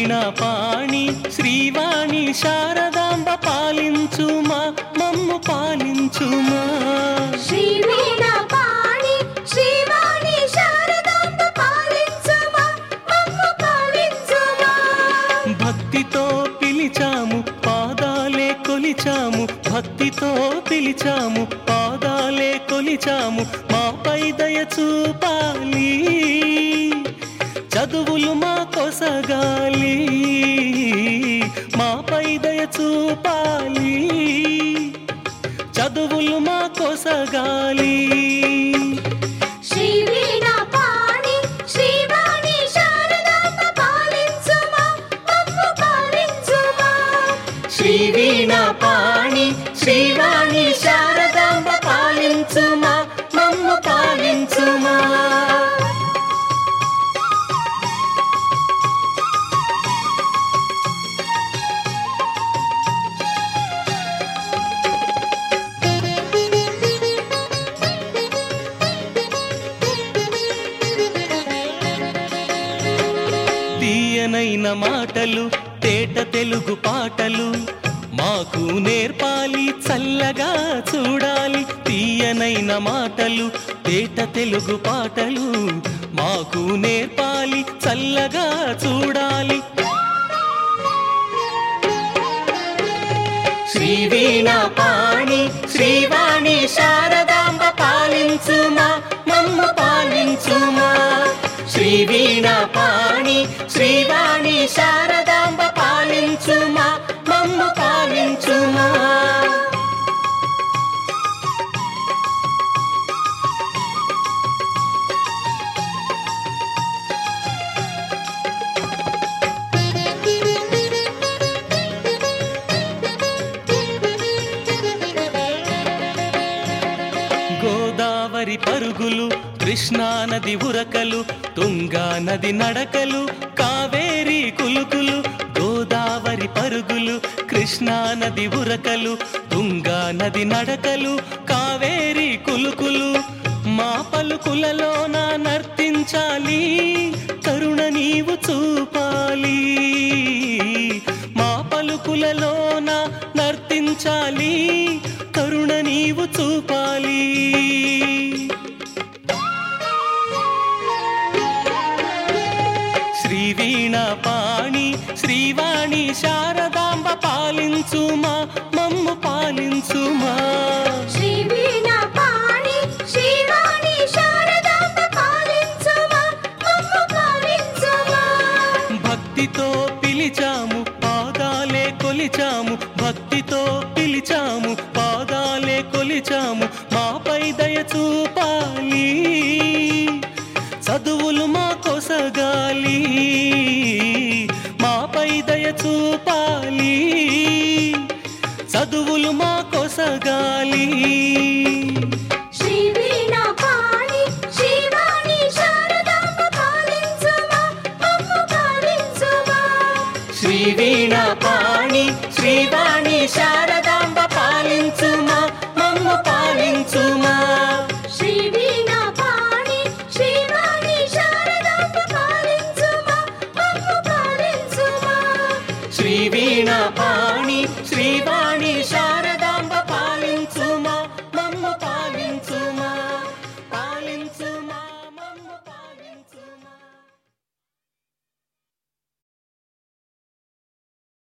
వీణా పాణి శ్రీవాణి శారదాంబ పాలించుమా మమ్ము పాలించుమా శ్రీ వీణా పాణి శ్రీవాణి శారదాంబ పాలించుమా మమ్ము పాలించుమా భక్తితో పిలిచాము పాదాలే కొలిచాము భక్తితో పిలిచాము పాదాలే కొలిచాము మాపై దయ చూపాలి చదువులు మా కొసగాలి మాపై దయ చూపాలి చదువులు మా కొసగాలి శ్రీ వీణా పాణి శ్రీవాణి శారదాంబ పాలించుమా మమ్ము పాలించుమా శ్రీ వీణా పాణి శ్రీవాణి శారదాంబ పాలించుమా మమ్ము పాలించుమా తీయనైన మాటలు తేట తెలుగు పాటలు మాకు నేర్పాలి చల్లగా చూడాలి తీయనైన మాటలు తేట తెలుగు పాటలు మాకు నేర్పాలి చల్లగా చూడాలి శ్రీ వీణా పాణి శ్రీవాణి శారదాంబ పాలించుమా మమ్ము పాలించుమా శ్రీ వీణా పాణి శ్రీవాణి శారదాంబ పాలించుమా మమ్ము పాలించుమా గోదావరి పరుగులు కృష్ణా నది ఉరకలు తుంగా నది నడకలు కావేరి కులుకులు గోదావరి పరుగులు కృష్ణా నది ఉరకలు తుంగా నది నడకలు కావేరి కులుకులు మా పలుకులలోన నర్తించాలి కరుణ నీవు చూపాలి మా పలుకులలోన నర్తించాలి కరుణ నీవు చూపాలి శ్రీ వీణా పాణి శ్రీవాణి శారదాంబ పాలించుమా మమ్ము పాలించుమా శ్రీ వీణా పాణి శ్రీవాణి శారదాంబ పాలించుమా మమ్ము పాలించుమా భక్తితో పిలిచాము పాదాలే కొలిచాము భక్తితో పిలిచాము పాదాలే కొలిచాము మాపై దయ చూపాలి చదువులు మా కొసగాలి మాపై దయ చూపాలి చదువులు మా కొసగాలి శ్రీ వీణా పాణి శ్రీవాణి శారదాంబ పాలించుమా మమ్ము పాలించుమా శ్రీ వీణా పాణి శ్రీవాణి శారద